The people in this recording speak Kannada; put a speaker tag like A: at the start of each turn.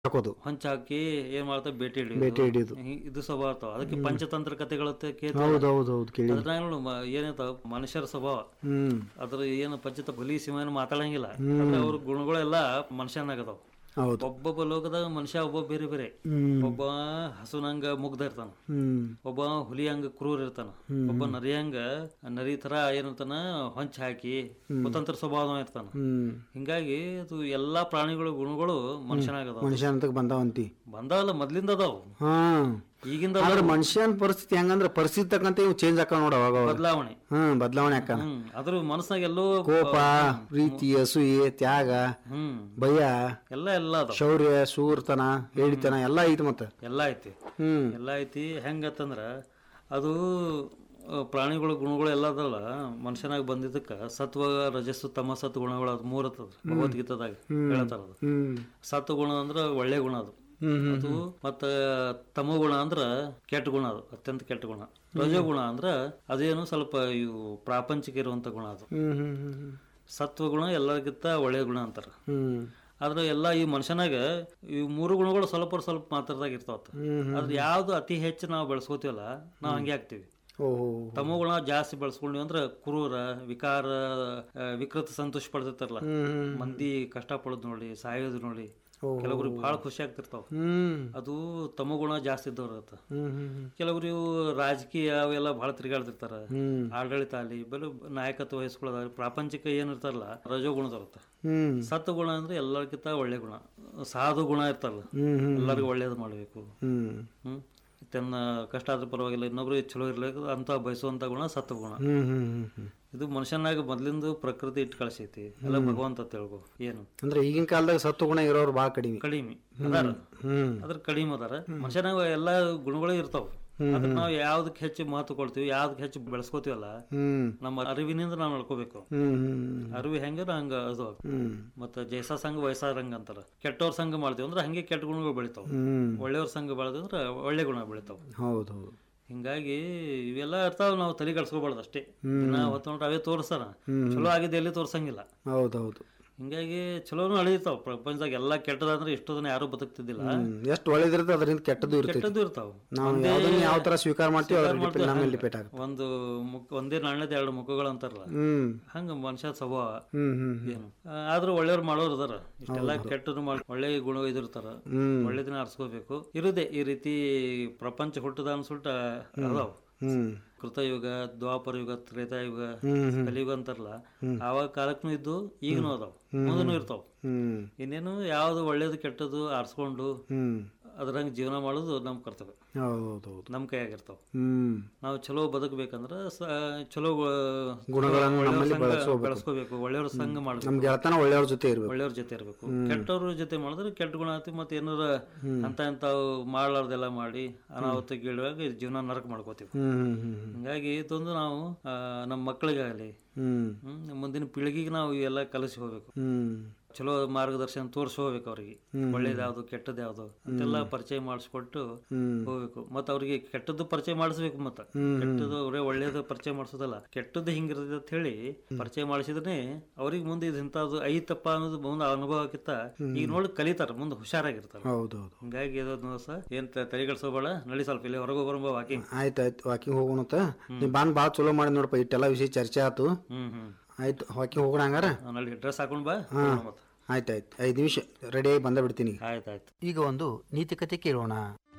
A: ಹಾಕೋದು
B: ಹೊಂಚ ಹಾಕಿ ಏನ್ ಮಾಡ್ತಾವ ಬೇಟೆ ಹಿಡಿಯೋದು
A: ಬೇಟೆ ಹಿಡಿಯೋದು
B: ಹಿ- ಇದು ಸ್ವಭಾವ ಇರ್ತಾವ ಅದಕ್ಕೆ ಪಂಚತಂತ್ರ ಕಥೆಗಳು
A: ಹೌದು ಹೌದು ಹೌದು ಕೇಳಿ
B: ಅದ್ರಾಗ ನೋಡು ಮ- ಏನಿರ್ತಾವ ಮನುಷ್ಯರ ಸ್ವಭಾವ
A: ಹ್ಮ್
B: ಅದ್ರ ಏನು ಪಂಚತ ಹುಲಿ ಸಿಂಹ ಏನು ಮಾತಾಡಂಗಿಲ್ಲ ಆದ್ರೆ ಅವ್ರ ಗುಣಗಳೆಲ್ಲ ಮನುಷ್ಯನಾಗದಾವ
A: ಹೌದು
B: ಒಬ್ಬೊಬ್ಬ ಲೋಕದಾಗ ಮನುಷ್ಯ ಒಬ್ಬ ಬೇರೆ ಬೇರೆ
A: ಹ್ಮ್
B: ಒಬ್ಬ ಹಸುನಂಗ ಮುಗ್ಧ ಇರ್ತಾನ
A: ಹ್ಮ್
B: ಒಬ್ಬ ಹುಲಿ ಹಂಗ ಕ್ರೂರ ಇರ್ತಾನ ಒಬ್ಬ ನರಿ ಹಂಗ ನರಿ ತರ ಏನಿರ್ತಾನ ಹೊಂಚ ಹಾಕಿ ಕುತಂತ್ರ ಸ್ವಭಾವ ಇರ್ತಾನ
A: ಹ್ಮ್
B: ಹಿಂಗಾಗಿ ಅದು ಎಲ್ಲಾ ಪ್ರಾಣಿಗಳ ಗುಣಗಳು ಮನುಷ್ಯನಾಗದಾವ
A: ಮನುಷ್ಯ ಅಂತ ಬಂದಾವಂತಿ
B: ಬಂದಾವಲ್ಲ ಮೊದ್ಲಿಂದ ಅದಾವ
A: ಹಾ
B: ಈಗಿಂದ
A: ಆದ್ರೆ ಮನುಷ್ಯನ ಪರಿಸ್ಥಿತಿ ಹೆಂಗಂದ್ರೆ ಪರಿಸ್ಥಿತಿ ತಕ್ಕಂತ ಇವ್ ಚೇಂಜ್ ಆಕ ನೋಡ ಅವಾಗ ಅವಾಗ.
B: ಬದಲಾವಣೆ
A: ಹ್ಮ್ ಬದಲಾವಣೆ ಆಕ
B: ಹ್ಮ್ ಅದ್ರ ಮನಸ್ನಾಗ ಎಲ್ಲೋ
A: ಕೋಪ ಪ್ರೀತಿ ಅಸೂಯೆ ತ್ಯಾಗ
B: ಹ್ಮ್
A: ಭಯ
B: ಎಲ್ಲ ಎಲ್ಲ ಅದಾವ
A: ಶೌರ್ಯ ಶೂರ್ತನ ಹೇಳಿತನ ಎಲ್ಲ ಐತಿ ಮತ್ತ
B: ಎಲ್ಲ ಐತಿ
A: ಹ್ಮ್
B: ಎಲ್ಲ ಐತಿ ಹೆಂಗತ್ತಂದ್ರ ಅದು ಆ, ಪ್ರಾಣಿಗಳ ಗುಣಗಳು ಎಲ್ಲ ಅದಲ್ಲ ಮನುಷ್ಯನಾಗ ಬಂದಿದ್ದಕ್ಕ ಸತ್ವ ರಜಸ್ಸು ತಮಸತ್ ಗುಣಗಳು ಅದು ಮೂರ್ ಅತ್ತದ ಭಗವದ್ಗೀತಾದಾಗ ಹೇಳ್ತಾರ ಅದು
A: ಹ್ಮ್
B: ಸತ್ವ ಗುಣ ಅಂದ್ರ ಒಳ್ಳೆ ಗುಣ ಅದು
A: ಹ್ಮ್ ಹ್ಮ್
B: ಅದು ಮತ್ತ ತಮೋ ಗುಣ ಅಂದ್ರ ಕೆಟ್ಟ ಗುಣ ಅದು ಅತ್ಯಂತ ಕೆಟ್ಟ ಗುಣ ರಜೋಗುಣ ಅಂದ್ರ ಅದೇನು ಸ್ವಲ್ಪ ಇವು ಪ್ರಾಪಂಚಿಕ ಇರುವಂತ ಗುಣ ಅದು
A: ಹ್ಮ್ ಹ್ಮ್ ಹ್ಮ್ ಹ್ಮ್
B: ಸತ್ವಗುಣ ಎಲ್ಲರಿಗಿಂತ ಒಳ್ಳೆಯ ಗುಣ ಅಂತಾರ
A: ಹ್ಮ್
B: ಆದ್ರೆ ಎಲ್ಲ ಈ ಮನುಷ್ಯನಾಗ ಈ ಮೂರು ಗುಣಗಳು ಸ್ವಲ್ಪ ಸ್ವಲ್ಪ ಮಾತ್ರದಾಗ ಇರ್ತಾವ
A: ಹ್ಮ್
B: ಆದ್ರೆ ಯಾವ್ದು ಅತಿ ಹೆಚ್ಚು ನಾವು ಬೆಳೆಸ್ಕೋತೀವಲ್ಲ ನಾವು ಹಂಗೆ ಆಗ್ತೀವಿ
A: ಓಹೋ
B: ತಮೋ ಗುಣ ಜಾಸ್ತಿ ಬೆಳೆಸ್ಕೊಂಡ್ವಿ ಅಂದ್ರೆ ಕ್ರೂರ ವಿಕಾರ ಆ, ವಿಕೃತ ಸಂತೋಷ ಪಡ್ತಿರ್ತಾರಲ್ಲ
A: ಹ್ಮ್ ಹ್ಮ್
B: ಮಂದಿ ಕಷ್ಟ ಪಡೋದು ನೋಡಿ ಸಾಯೋದು ನೋಡಿ
A: ಓಹೋ.
B: ಕೆಲವ್ರಿಗೆ ಬಹಳ ಖುಷಿ ಆಗ್ತಿರ್ತಾವ
A: ಹ್ಮ್
B: ಅದು ತಮೋ ಗುಣ ಜಾಸ್ತಿ ಇದ್ದವ್ರ ಇರತ್ತ
A: ಹ್ಮ್ ಹ್ಮ್ ಹ್ಮ್
B: ಕೆಲವ್ರು ಇವು ರಾಜಕೀಯ ಅವೆಲ್ಲ ಬಹಳ ತಿರುಗಾಡ್ತಿರ್ತಾರ
A: ಹ್ಮ್
B: ಆಡಳಿತ ಅಲ್ಲಿ ಬಲು ನಾಯಕತ್ವ ವಹಿಸ್ಕೊಳ್ಳೋದಾಗ್ಲಿ ಪ್ರಾಪಂಚಿಕ ಏನಿರ್ತಾರಲ್ಲ ರಜೋಗುಣದವ್ರತ್ತ
A: ಹ್ಮ್
B: ಸತ್ತು ಗುಣ ಅಂದ್ರೆ ಎಲ್ಲರಿಗಿಂತ ಒಳ್ಳೆ ಗುಣ ಸಾಧು ಗುಣ ಇರ್ತಾರಲ್ಲ
A: ಹ್ಮ್ ಹ್ಮ್
B: ಎಲ್ಲರಿಗೂ ಒಳ್ಳೇದು ಮಾಡಬೇಕು
A: ಹ್ಮ್
B: ಹ್ಮ್ ತನ್ನ ಕಷ್ಟ ಆದ್ರೂ ಪರವಾಗಿಲ್ಲ ಇನ್ನೊಬ್ರು ಚಲೋ ಇರ್ಬೇಕು ಅಂತ ಬಯಸುವಂತ ಗುಣ ಸತ್ವ ಗುಣ
A: ಹ್ಮ್ ಹ್ಮ್ ಹ್ಮ್ ಹ್ಮ್
B: ಇದು ಮನುಷ್ಯನಾಗ ಮೊದ್ಲಿಂದ ಪ್ರಕೃತಿ ಇಟ್ಟು ಕಳಿಸೈತಿ ಎಲ್ಲ ಭಗವಂತ ತಿಳ್ಕೊ ಏನು
A: ಅಂದ್ರೆ ಈಗಿನ ಕಾಲದಾಗ ಸತ್ತು ಗುಣ ಇರೋರು ಭಾಳ ಕಡಿಮೆ
B: ಕಡಿಮೆ ಅದಾರ
A: ಹ್ಮ್
B: ಅದ್ರ ಕಡಿಮೆ ಅದಾರ ಮನುಷ್ಯನಾಗ ಎಲ್ಲಾ ಗುಣಗಳು ಇರ್ತಾವ ಅದ್ರ ನಾವು ಯಾವ್ದಕ್ಕೆ ಹೆಚ್ಚು ಮಹತ್ವ ಕೊಡ್ತೀವಿ ಯಾವ್ದಕ್ಕೆ ಹೆಚ್ಚು ಬೆಳೆಸ್ಕೋತೀವಲ್ಲ
A: ಹ್ಮ್
B: ನಮ್ಮ ಅರಿವಿನಿಂದ ನಾವು ನಡ್ಕೋಬೇಕು
A: ಹ್ಮ್ ಹ್ಮ್
B: ಅರಿವು ಹೆಂಗ ಹಂಗ ಅದು
A: ಹ್ಮ್
B: ಮತ್ತ ಜೈಸ ಸಂಘ ವಯಸ್ಸಾದ ರಂಗ ಅಂತಾರ ಕೆಟ್ಟವ್ರ ಸಂಘ ಮಾಡ್ತೀವಿ ಅಂದ್ರೆ ಹಂಗೆ ಕೆಟ್ಟ ಗುಣಗಳು ಬೆಳಿತಾವ
A: ಹ್ಮ್
B: ಒಳ್ಳೆಯವ್ರ ಸಂಘ ಬೆಳೆದ್ರೆ ಅಂದ್ರೆ ಒಳ್ಳೆ ಗುಣ ಬೆಳಿತಾವ
A: ಹೌದು ಹೌದು
B: ಹಿಂಗಾಗಿ ಇವೆಲ್ಲ ಇರ್ತಾವ ನಾವು ತಲೆ ಕಳ್ಸ್ಕೊಬಾರ್ದು ಅಷ್ಟೇ ದಿನ ಹೊತ್ತು ನೋಡ್ರಿ ಅವೇ ತೋರಿಸ್ತಾರ ಚಲೋ ಆಗಿದ್ದು ಎಲ್ಲಿ ತೋರ್ಸಂಗಿಲ್ಲ
A: ಹೌದು ಹೌದು
B: ಹಿಂಗಾಗಿ ಚಲೋನು ಅಳಿತಾವ ಪ್ರಪಂಚದಾಗ ಎಲ್ಲ ಕೆಟ್ಟದಂದ್ರೆ ಇಷ್ಟು ದಿನ ಯಾರು ಬದುಕ್ತಿದ್ದಿಲ್ಲ
A: ಹ್ಮ್ ಎಷ್ಟು ಒಳ್ಳೇದಿರುತ್ತೆ ಅದರಿಂದ ಕೆಟ್ಟದ್ದು ಇರ್ತೈತಿ
B: ಕೆಟ್ಟದ್ದು ಇರ್ತಾವ
A: ನಾವು ಯಾವ್ದನ್ನ ಯಾವ ತರ ಸ್ವೀಕಾರ ಮಾಡ್ತೀವಿ ಅದ್ರ ಡಿಪೆಂಡ್ ನಮ್ಮ ಮೇಲೆ ಡಿಪೆಂಡ್ ಆಗುತ್ತೆ
B: ಒಂದು ಮುಖ ಒಂದೇ ನಾಣ್ಯದ ಎರಡು ಮುಖಗಳು ಅಂತಾರಲ್ಲ
A: ಹ್ಮ್
B: ಹಂಗ ಮನುಷ್ಯ ಸ್ವಭಾವ
A: ಹ್ಮ್ ಹ್ಮ್
B: ಏನು ಆ, ಆದ್ರೂ ಒಳ್ಳೆಯವ್ರು ಮಾಡೋರು ಅದಾರ ಇಷ್ಟೆಲ್ಲ ಕೆಟ್ಟದ್ದು ಮಾಡಿ ಒಳ್ಳೆ ಗುಣ ಇದಿರ್ತಾರ
A: ಹ್ಮ್
B: ಒಳ್ಳೆದಿನ ಆರಿಸ್ಕೋಬೇಕು ಇರುದೇ ಈ ರೀತಿ ಪ್ರಪಂಚ ಹುಟ್ಟದ ಅನ್ಸುಲ್ಟ ಅದಾವ
A: ಹ್ಮ್
B: ಕೃತಯುಗ ದ್ವಾಪರ ಯುಗ ತ್ರೇತಾಯುಗ
A: ಹ್ಮ್ ಹ್ಮ್
B: ಕಲಿಯುಗ ಅಂತಾರಲ್ಲ ಆವಾಗ ಕಾಲಕ್ಕೂ ಇದ್ದು ಈಗನೂ ಅದಾವ ಮುಂದೂ ಇರ್ತಾವ
A: ಹ್ಮ್
B: ಇನ್ನೇನು ಯಾವ್ದು ಒಳ್ಳೇದು ಕೆಟ್ಟದ್ದು ಆರಿಸ್ಕೊಂಡು
A: ಹ್ಮ್
B: ಅದ್ರಂಗೆ ಜೀವನ ಮಾಡೋದು ನಮ್ಮ ಕರ್ತವ್ಯ
A: ಹೌದು ಹೌದು ಹೌದು
B: ನಮ್ಮ ಕೈಯಾಗಿರ್ತಾವ
A: ಹ್ಮ್
B: ನಾವು ಚಲೋ ಬದುಕಬೇಕಂದ್ರ ಸ- ಚಲೋ ಗ-
A: ಗುಣಗಳನ್ನು
B: ಒಳ್ಳೆಯವ್ರ
A: ನಮ್ಮಲ್ಲಿ
B: ಸಂಘ
A: ಬೆಳೆಸ್ಕೋಬೇಕು.
B: ಬೆಳೆಸ್ಕೋಬೇಕು ಒಳ್ಳೆಯವ್ರ ಸಂಘ ಮಾಡ್ಬೇಕು
A: ನಮ್ ಗೆಳತನ ಒಳ್ಳೆಯವ್ರ ಜೊತೆ ಇರ್ಬೇಕು
B: ಒಳ್ಳೆಯವ್ರ ಜೊತೆ ಇರಬೇಕು ಕೆಟ್ಟವ್ರ ಜೊತೆ ಮಾಡಿದ್ರೆ ಕೆಟ್ಟ ಗುಣ ಆತಿ ಮತ್ತೆ ಏನಾರ ಅಂತ ಇಂಥವು ಮಾಡ್ಲಾರ್ದೆಲ್ಲ ಮಾಡಿ ಅನಾಹುತ ಗೀಳುವಾಗ ಜೀವನ ನರಕ ಮಾಡ್ಕೋತೀವಿ
A: ಹ್ಮ್ ಹ್ಮ್ ಹ್ಮ್
B: ಹಿಂಗಾಗಿ ಇದೊಂದು ನಾವು ಆ, ನಮ್ಮ ಮಕ್ಕಳಿಗಾಗಲಿ
A: ಹ್ಮ್
B: ಹ್ಮ್, ಮುಂದಿನ ಪೀಳಿಗೆಗೆ ನಾವು ಇವೆಲ್ಲ ಕಲಿಸಿ ಹೋಗ್ಬೇಕು
A: ಹ್ಮ್
B: ಚಲೋ ಮಾರ್ಗದರ್ಶನ ತೋರಿಸಿ ಹೋಗ್ಬೇಕು ಅವ್ರಿಗೆ ಒಳ್ಳೇದು ಯಾವ್ದು ಕೆಟ್ಟದ್ದು ಯಾವ್ದು ಅಂತೆಲ್ಲ ಪರಿಚಯ ಮಾಡಿಸ್ಕೊಟ್ಟು
A: ಹ್ಮ್
B: ಹೋಗ್ಬೇಕು ಮತ್ತೆ ಅವ್ರಿಗೆ ಕೆಟ್ಟದ್ದು ಪರಿಚಯ ಮಾಡಿಸ್ಬೇಕು ಮತ್ತೆ
A: ಹ್ಮ್.
B: ಕೆಟ್ಟದ್ದು ಅವರೇ ಒಳ್ಳೇದು ಪರಿಚಯ ಮಾಡಿಸೋದಲ್ಲ ಕೆಟ್ಟದ್ದು ಹಿಂಗಿರ್ತದೆ ಅಂತ ಹೇಳಿ ಪರಿಚಯ ಮಾಡಿಸಿದ್ರೆ ಅವ್ರಿಗೆ ಮುಂದೆ ಇದು ಇಂಥದ್ದು ಐತಪ್ಪ ಅನ್ನೋದು ಮುಂದೆ ಅನುಭವಕ್ಕಿಂತ ಈಗ ನೋಡಿ ಕಲಿತಾರ ಮುಂದೆ ಹುಷಾರಾಗಿರ್ತಾರೆ
A: ಹೌದು ಹೌದು
B: ಹಿಂಗಾಗಿ ಇದೊಂದು ದಿವಸ ಏನ್ ತ- ತಲೆಗೆಡ್ಸೋಬೇಡ ನಡಿ ಸ್ವಲ್ಪ ಇಲ್ಲಿ ಹೊರಗೆ ಬರಂಬ ವಾಕಿಂಗ್
A: ಆಯ್ತು ಆಯ್ತು ವಾಕಿಂಗ್ ಹೋಗೋಣತ್ತ ನೀ ಬಾನ್ ಭಾಳ ಚಲೋ ಮಾಡಿ ನೋಡಪ್ಪ ಇಟ್ಟೆಲ್ಲ ವಿಷಯ ಚರ್ಚೆ ಆತು
B: ಹ್ಮ್ ಹ್ಮ್
A: ಆಯ್ತು ವಾಕಿಂಗ್ ಹೋಗೋಣ ಹಂಗಾರ
B: ನಡಿ ಡ್ರೆಸ್ ಹಾಕೊಂಡ್ ಬಾ
A: ಹಾ
B: ಮತ್ತೆ
A: ಆಯ್ತು ಆಯ್ತು ಐದು ನಿಮಿಷ ರೆಡಿಯಾಗಿ ಬಂದ ಬಿಡ್ತೀನಿ
B: ಆಯ್ತಾಯ್ತು
A: ಈಗ ಒಂದು ನೀತಿಕತೆ ಕೇಳೋಣ